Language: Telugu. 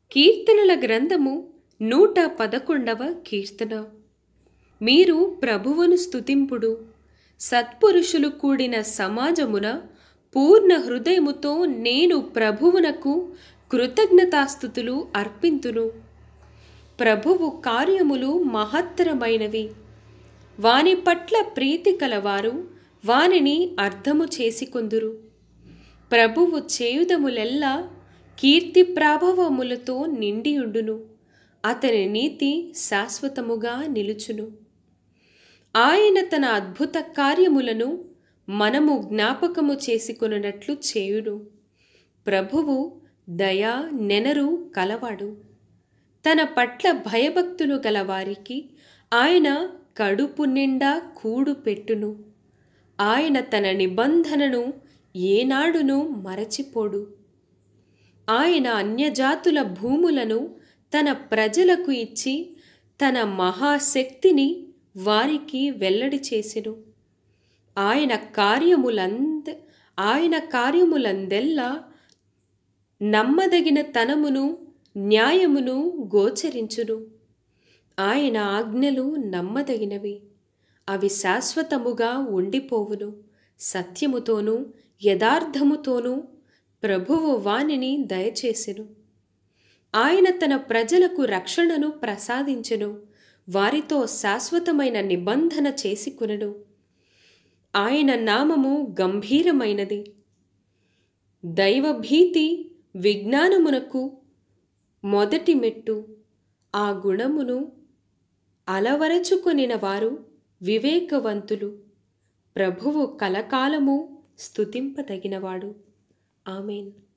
కీర్తనల గ్రంథము నూట పదకొండవ కీర్తన మీరు ప్రభువును స్తుతింపుడు సత్పురుషులు కూడిన సమాజమున పూర్ణ హృదయముతో నేను ప్రభువునకు కృతజ్ఞతాస్థుతులు అర్పింతును ప్రభువు కార్యములు మహత్తరమైనవి వాని పట్ల ప్రీతి కలవారు వానిని అర్థము చేసుకొందురు ప్రభువు చేయుదములెల్లా కీర్తి ప్రాభవములతో నిండియుండును అతని నీతి శాశ్వతముగా నిలుచును ఆయన తన అద్భుత కార్యములను మనము జ్ఞాపకము చేసుకొనున్నట్లు చేయును ప్రభువు దయా నెనరు కలవాడు తన పట్ల భయభక్తులు గల వారికి ఆయన కడుపు నిండా కూడు పెట్టును ఆయన తన నిబంధనను ఏనాడును మరచిపోడు ఆయన అన్యజాతుల భూములను తన ప్రజలకు ఇచ్చి తన మహాశక్తిని వారికి వెల్లడి చేసెను ఆయన కార్యములంద ఆయన కార్యములందెల్లా నమ్మదగిన తనమును న్యాయమును గోచరించును ఆయన ఆజ్ఞలు నమ్మదగినవి అవి శాశ్వతముగా ఉండిపోవును సత్యముతోనూ యథార్థముతోనూ ప్రభువు వానిని దయచేసెను ఆయన తన ప్రజలకు రక్షణను ప్రసాదించెను వారితో శాశ్వతమైన నిబంధన చేసుకునను ఆయన నామము గంభీరమైనది దైవభీతి విజ్ఞానమునకు మొదటి మెట్టు ఆ గుణమును అలవరచుకొనిన వారు వివేకవంతులు ప్రభువు కలకాలము స్తుతింపదగినవాడు ఆమెన్